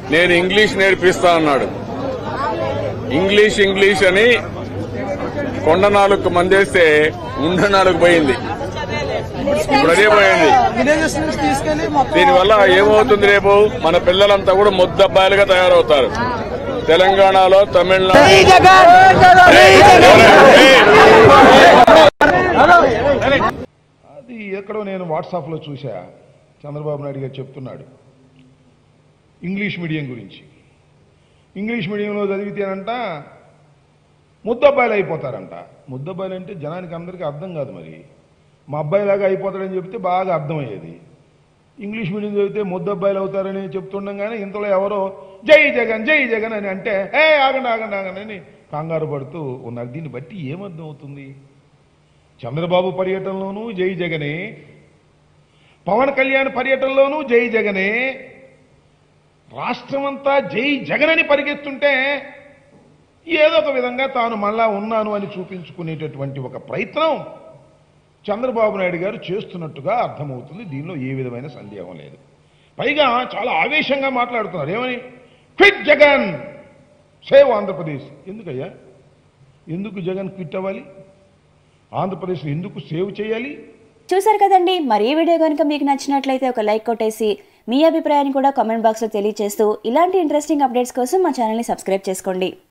నేను ఇంగ్లీష్ నేర్పిస్తా అన్నాడు ఇంగ్లీష్ ఇంగ్లీష్ అని కొండ నాలుగు మందేస్తే ఉండ నాలుగు పోయింది ఇప్పుడు అదే పోయింది విలేజెస్ నుంచి తీసుకెళ్లి మొత్తం దీనివల్ల ఏమవుతుంది రేపు మన పిల్లలంతా కూడా ముద్దబ్బాయిలుగా తయారవుతారు తెలంగాణలో తమిళనాడు అది ఎక్కడో నేను వాట్సాప్లో చూసా చంద్రబాబు నాయుడు గారు చెప్తున్నాడు ఇంగ్లీష్ మీడియం గురించి ఇంగ్లీష్ మీడియంలో చదివితేనంట ముద్దబ్బాయిలు అయిపోతారంట ముద్దబ్బాయిలు అంటే జనానికి అందరికీ అర్థం కాదు మరి మా అబ్బాయిలాగా అయిపోతాడని చెప్తే బాగా అర్థమయ్యేది ఇంగ్లీష్ మీడియం చదివితే ముద్దబ్బాయిలు అవుతారని చెప్తుండగానే ఇంతలో ఎవరో జై జగన్ జై జగన్ అని అంటే ఏ ఆగండి ఆగండి ఆగండి అని కంగారు పడుతూ ఉన్నారు దీన్ని బట్టి ఏమర్థం అవుతుంది చంద్రబాబు పర్యటనలోనూ జై జగనే పవన్ కళ్యాణ్ పర్యటనలోనూ జై జగనే రాష్ట్రమంతా జై జగన్ అని పరిగెత్తుంటే ఏదో ఒక విధంగా తాను మళ్ళా ఉన్నాను అని చూపించుకునేటటువంటి ఒక ప్రయత్నం చంద్రబాబు నాయుడు గారు చేస్తున్నట్టుగా అర్థమవుతుంది దీనిలో ఏ విధమైన సందేహం లేదు పైగా చాలా ఆవేశంగా మాట్లాడుతున్నారు ఏమని క్విట్ జగన్ సేవ్ ఆంధ్రప్రదేశ్ ఎందుకయ్యా ఎందుకు జగన్ క్విట్ అవ్వాలి ఆంధ్రప్రదేశ్ని ఎందుకు సేవ్ చేయాలి చూసారు కదండి మరి ఈ వీడియో కనుక మీకు నచ్చినట్లయితే ఒక లైక్ కొట్టేసి మీ అభిప్రాయాన్ని కూడా కామెంట్ బాక్స్లో తెలియజేస్తూ ఇలాంటి ఇంట్రెస్టింగ్ అప్డేట్స్ కోసం మా ఛానల్ని సబ్స్క్రైబ్ చేసుకోండి